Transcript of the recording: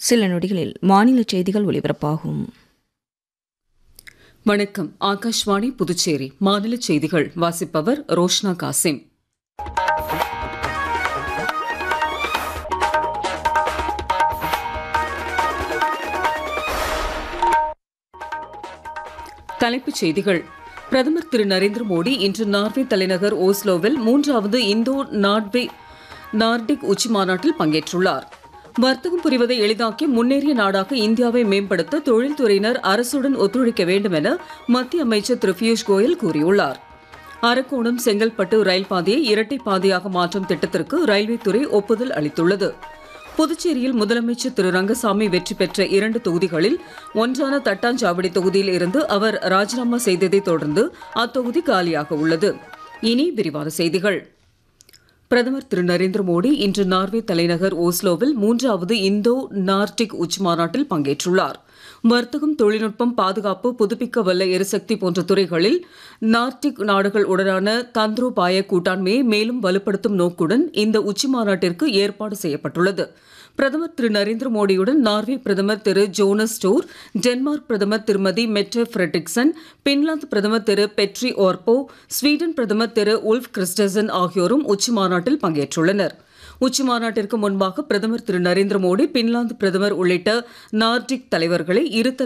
சில நொடிகளில் மாநில செய்திகள் ஒலிபரப்பாகும் வணக்கம் ஆகாஷ்வாணி புதுச்சேரி மாநில செய்திகள் வாசிப்பவர் ரோஷ்னா காசிம் தலைப்புச் செய்திகள் பிரதமர் திரு நரேந்திர மோடி இன்று நார்வே தலைநகர் ஓஸ்லோவில் மூன்றாவது இந்தோ நார்வே நார்டிக் உச்சி மாநாட்டில் பங்கேற்றுள்ளார் வர்த்தகம் புரிவதை எளிதாக்கி முன்னேறிய நாடாக இந்தியாவை மேம்படுத்த தொழில்துறையினர் அரசுடன் ஒத்துழைக்க வேண்டும் என மத்திய அமைச்சர் திரு பியூஷ் கோயல் கூறியுள்ளார் அரக்கோணம் செங்கல்பட்டு ரயில் பாதையை இரட்டை பாதையாக மாற்றும் திட்டத்திற்கு ரயில்வே துறை ஒப்புதல் அளித்துள்ளது புதுச்சேரியில் முதலமைச்சர் திரு ரங்கசாமி வெற்றி பெற்ற இரண்டு தொகுதிகளில் ஒன்றான தட்டாஞ்சாவடி தொகுதியில் இருந்து அவர் ராஜினாமா செய்ததை தொடர்ந்து அத்தொகுதி காலியாக உள்ளது இனி விரிவான செய்திகள் பிரதமர் திரு நரேந்திர மோடி இன்று நார்வே தலைநகர் ஓஸ்லோவில் மூன்றாவது இந்தோ நார்டிக் உச்சி மாநாட்டில் பங்கேற்றுள்ளார் வர்த்தகம் தொழில்நுட்பம் பாதுகாப்பு புதுப்பிக்க வல்ல எரிசக்தி போன்ற துறைகளில் நார்டிக் நாடுகள் உடனான தந்திரோபாய கூட்டாண்மையை மேலும் வலுப்படுத்தும் நோக்குடன் இந்த உச்சி மாநாட்டிற்கு ஏற்பாடு செய்யப்பட்டுள்ளது பிரதமர் திரு நரேந்திர மோடியுடன் நார்வே பிரதமர் திரு ஜோனஸ் ஸ்டோர் டென்மார்க் பிரதமர் திருமதி மெட்ரே ஃப்ரெட்ரிக்சன் பின்லாந்து பிரதமர் திரு பெட்ரி ஓர்போ ஸ்வீடன் பிரதமர் திரு உல்ஃப் கிறிஸ்டசன் ஆகியோரும் உச்சி மாநாட்டில் பங்கேற்றுள்ளனர் உச்சி மாநாட்டிற்கு முன்பாக பிரதமர் திரு நரேந்திர மோடி பின்லாந்து பிரதமர் உள்ளிட்ட நார்டிக் தலைவர்களை இருதரப்பு